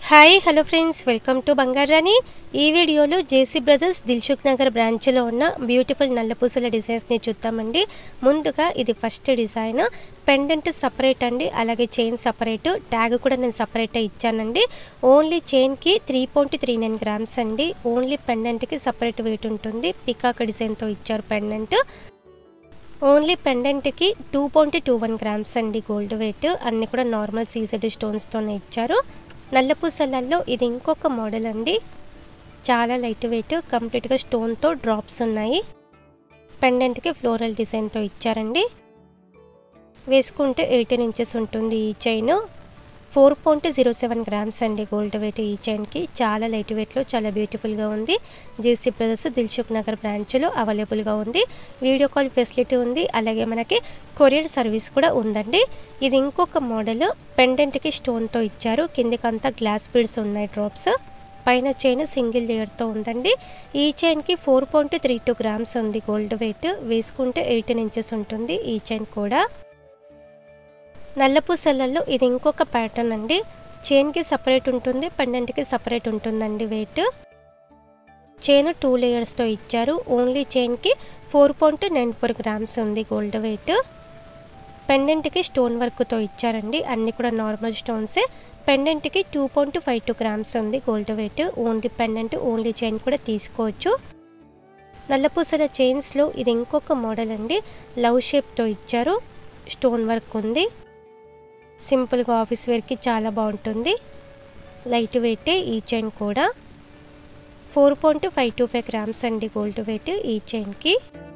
hi hello friends welcome to బంగారాని ఈ వీడియోలో జేసీ బ్రదర్స్ దిల్సుఖ్ నగర్ బ్రాంచ్లో ఉన్న బ్యూటిఫుల్ నల్లపూసల డిజైన్స్ని చూద్దామండి ముందుగా ఇది ఫస్ట్ డిజైన్ పెండెంట్ సపరేట్ అండి అలాగే చైన్ సపరేట్ ట్యాగ్ కూడా నేను సపరేట్ ఇచ్చానండి ఓన్లీ చైన్కి three point three nine grams అండి ఓన్లీ పెండెంట్కి సపరేట్ వెయిట్ ఉంటుంది పికాక్ డిజైన్తో ఇచ్చారు పెండెంట్ ఓన్లీ పెండెంట్కి two point two one grams అండి గోల్డ్ వెయిట్ అన్ని కూడా నార్మల్ సీజెడ్ స్టోన్స్తోనే ఇచ్చారు నల్లపూసలలో ఇది ఇంకొక మోడల్ అండి చాలా లైట్ వెయిట్ కంప్లీట్గా స్టోన్తో డ్రాప్స్ ఉన్నాయి పెండెంట్కి ఫ్లోరల్ డిజైన్తో ఇచ్చారండి వేసుకుంటే ఎయిటీన్ ఇంచెస్ ఉంటుంది ఈ chain four point zero seven grams అండి గోల్డ్ వెయిట్ ఈ చైన్కి చాలా లైట్ వెయిట్లో చాలా బ్యూటిఫుల్గా ఉంది జేసీ బ్రదర్స్ దిల్సుఖ్ నగర్ బ్రాంచ్లో అవైలబుల్గా ఉంది వీడియో కాల్ ఫెసిలిటీ ఉంది అలాగే మనకి కొరియర్ సర్వీస్ కూడా ఉందండి ఇది ఇంకొక మోడల్ పెండెంట్కి స్టోన్తో ఇచ్చారు కిందికంతా గ్లాస్ బీడ్స్ ఉన్నాయి డ్రాప్స్ పైన చైన్ సింగిల్ లేయర్తో ఉందండి ఈ చైన్కి four point three two grams ఉంది గోల్డ్ వెయిట్ వేసుకుంటే ఎయిటీన్ ఇంచెస్ ఉంటుంది ఈ చైన్ కూడా నల్లపూసలలో ఇది ఇంకొక ప్యాటర్న్ అండి చైన్కి సపరేట్ ఉంటుంది పెండెంట్కి సపరేట్ ఉంటుందండి వెయిట్ చైన్ టూ లేయర్స్తో ఇచ్చారు ఓన్లీ చైన్కి four point nine four grams ఉంది గోల్డ్ వెయిట్ పెండెంట్కి స్టోన్ వర్క్తో ఇచ్చారండి అన్నీ కూడా నార్మల్ స్టోన్సే పెండెంట్కి two point five two grams ఉంది gold weight only pendant only chain కూడా తీసుకోవచ్చు నల్లపూసల చైన్స్లో ఇది ఇంకొక మోడల్ అండి లవ్ షేప్తో ఇచ్చారు స్టోన్ వర్క్ ఉంది సింపుల్గా ఆఫీస్ వేర్కి చాలా బాగుంటుంది లైట్ వెయిటే ఈ చైన్ కూడా four point five two five grams అండి గోల్డ్ వెయిట్ ఈ చైన్కి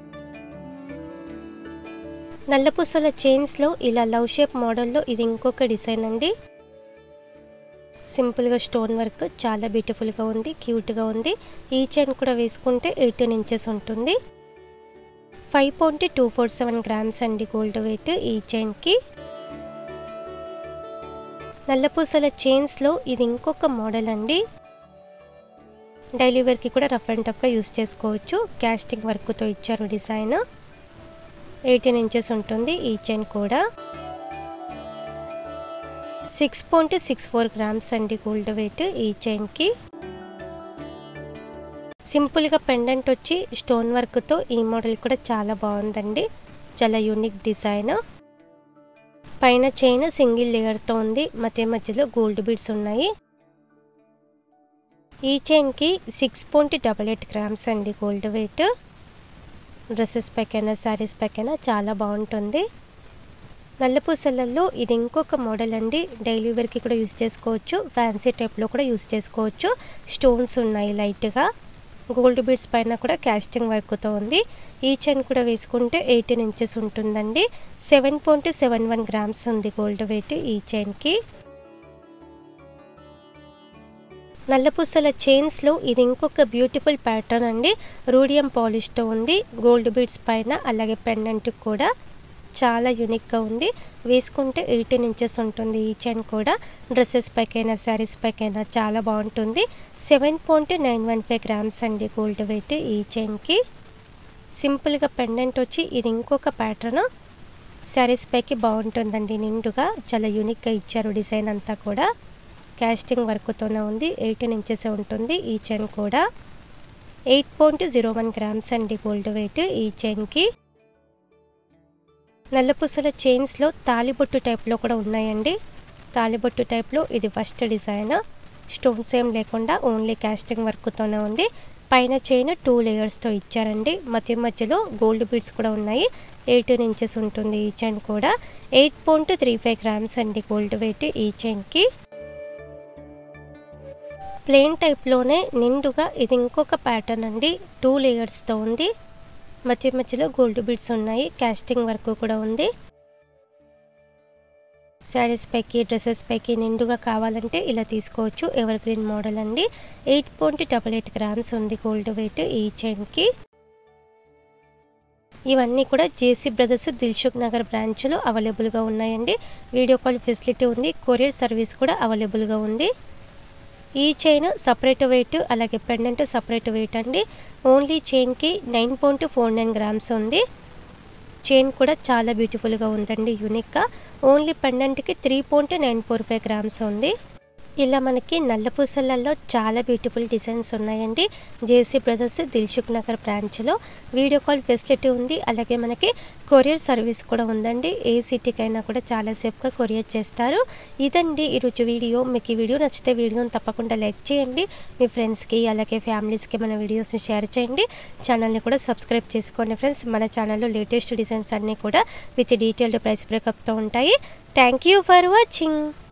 నల్లపూసల చైన్స్లో ఇలా లవ్ షేప్ మోడల్లో ఇది ఇంకొక డిజైన్ అండి సింపుల్గా స్టోన్ వర్క్ చాలా బ్యూటిఫుల్గా ఉంది క్యూట్గా ఉంది ఈ చైన్ కూడా వేసుకుంటే ఎయిటీన్ ఇంచెస్ ఉంటుంది five point two four seven grams అండి గోల్డ్ వెయిట్ ఈ చైన్కి నల్లపూసల చైన్స్లో ఇది ఇంకొక మోడల్ అండి డైలీ వేర్కి కూడా రఫ్ అండ్ టఫ్గా యూస్ చేసుకోవచ్చు క్యాస్టింగ్ వర్క్తో ఇచ్చారు డిజైన్ ఎయిటీన్ ఇంచెస్ ఉంటుంది ఈ చైన్ కూడా six point six four grams అండి గోల్డ్ వెయిట్ ఈ చైన్కి సింపుల్గా పెండెంట్ వచ్చి స్టోన్ వర్క్తో ఈ మోడల్ కూడా చాలా బాగుందండి చాలా యూనిక్ డిజైన్ పైన చైన్ సింగిల్ లేయర్తో ఉంది మధ్య మధ్యలో గోల్డ్ బీడ్స్ ఉన్నాయి ఈ చైన్కి six point double eight grams అండి గోల్డ్ వెయిట్ డ్రెస్సెస్ పైకైనా శారీస్ పైకైనా చాలా బాగుంటుంది నల్లపూసలలో ఇది ఇంకొక మోడల్ అండి డైలీ వేర్కి కూడా యూస్ చేసుకోవచ్చు ఫ్యాన్సీ టైప్లో కూడా యూస్ చేసుకోవచ్చు స్టోన్స్ ఉన్నాయి లైట్గా గోల్డ్ బీడ్స్ పైన కూడా క్యాస్టింగ్ వర్క్తో ఉంది ఈ చైన్ కూడా వేసుకుంటే ఎయిటీన్ ఇంచెస్ ఉంటుందండి seven point seven one grams ఉంది గోల్డ్ వెయిట్ ఈ చైన్కి నల్లపూసల చైన్స్లో ఇది ఇంకొక బ్యూటిఫుల్ ప్యాటర్న్ అండి రూడియం పాలిష్తో ఉంది గోల్డ్ బీడ్స్ పైన అలాగే పెండెంట్ కూడా చాలా యూనిక్గా ఉంది వేసుకుంటే ఎయిటీన్ ఇంచెస్ ఉంటుంది ఈ చైన్ కూడా డ్రెస్సెస్ పైకైనా శారీస్ పైకైనా చాలా బాగుంటుంది seven point nine one five grams అండి గోల్డ్ వెయిట్ ఈ చైన్కి సింపుల్గా పెండెంట్ వచ్చి ఇది ఇంకొక ప్యాటర్న్ శారీస్ పైకి బాగుంటుందండి నిండుగా చాలా యూనిక్గా ఇచ్చారు డిజైన్ అంతా కూడా క్యాస్టింగ్ వర్క్తోనే ఉంది ఎయిటీన్ ఇంచెస్ ఉంటుంది ఈ చైన్ కూడా eight point zero one grams అండి గోల్డ్ వెయిట్ ఈ చైన్కి నల్లపూసల చైన్స్లో తాలిబొట్టు టైప్లో కూడా ఉన్నాయండి తాలిబొట్టు టైప్లో ఇది ఫస్ట్ డిజైన్ స్టోన్స్ ఏం లేకుండా ఓన్లీ క్యాస్టింగ్ వర్క్తోనే ఉంది పైన చైన్ టూ లేయర్స్తో ఇచ్చారండి మధ్య మధ్యలో గోల్డ్ బీడ్స్ కూడా ఉన్నాయి ఎయిటీన్ ఇంచెస్ ఉంటుంది ఈ చైన్ కూడా eight point three five grams అండి గోల్డ్ వెయిట్ ఈ చైన్కి ప్లెయిన్ టైప్లోనే నిండుగా ఇది ఇంకొక ప్యాటర్న్ అండి టూ లేయర్స్తో ఉంది మధ్య మధ్యలో గోల్డ్ బీడ్స్ ఉన్నాయి క్యాస్టింగ్ వర్క్ కూడా ఉంది శారీస్ పైకి డ్రెస్సెస్ పైకి నిండుగా కావాలంటే ఇలా తీసుకోవచ్చు ఎవర్ గ్రీన్ మోడల్ అండి eight point double eight grams ఉంది గోల్డ్ వెయిట్ ఈ చైన్కి ఇవన్నీ కూడా జేసీ బ్రదర్స్ దిల్సుఖ్ నగర్ బ్రాంచ్లో అవైలబుల్గా ఉన్నాయండి వీడియో కాల్ ఫెసిలిటీ ఉంది కొరియర్ సర్వీస్ కూడా అవైలబుల్గా ఉంది ఈ చైన్ సపరేట్ వెయిట్ అలాగే పెండెంట్ సపరేట్ వెయిట్ అండి ఓన్లీ చైన్కి nine point four nine grams ఉంది చైన్ కూడా చాలా బ్యూటిఫుల్గా ఉందండి యూనిక్గా ఓన్లీ పెండెంట్కి three point nine four five grams ఉంది ఇలా మనకి నల్ల పూసలలో చాలా బ్యూటిఫుల్ డిజైన్స్ ఉన్నాయండి జేసీ బ్రదర్స్ దిల్సుఖ్ నగర్ బ్రాంచ్లో వీడియో కాల్ ఫెసిలిటీ ఉంది అలాగే మనకి కొరియర్ సర్వీస్ కూడా ఉందండి ఏ సిటీకైనా కూడా చాలా సేఫ్గా కొరియర్ చేస్తారు ఇదండి ఈరోజు వీడియో మీకు ఈ వీడియో నచ్చితే వీడియోని తప్పకుండా లైక్ చేయండి మీ ఫ్రెండ్స్కి అలాగే ఫ్యామిలీస్కి మన వీడియోస్ని షేర్ చేయండి ఛానల్ని కూడా సబ్స్క్రైబ్ చేసుకోండి ఫ్రెండ్స్ మన ఛానల్లో లేటెస్ట్ డిజైన్స్ అన్నీ కూడా విత్ డీటెయిల్డ్ ప్రైస్ బ్రేకప్తో ఉంటాయి థ్యాంక్ యూ ఫర్ వాచింగ్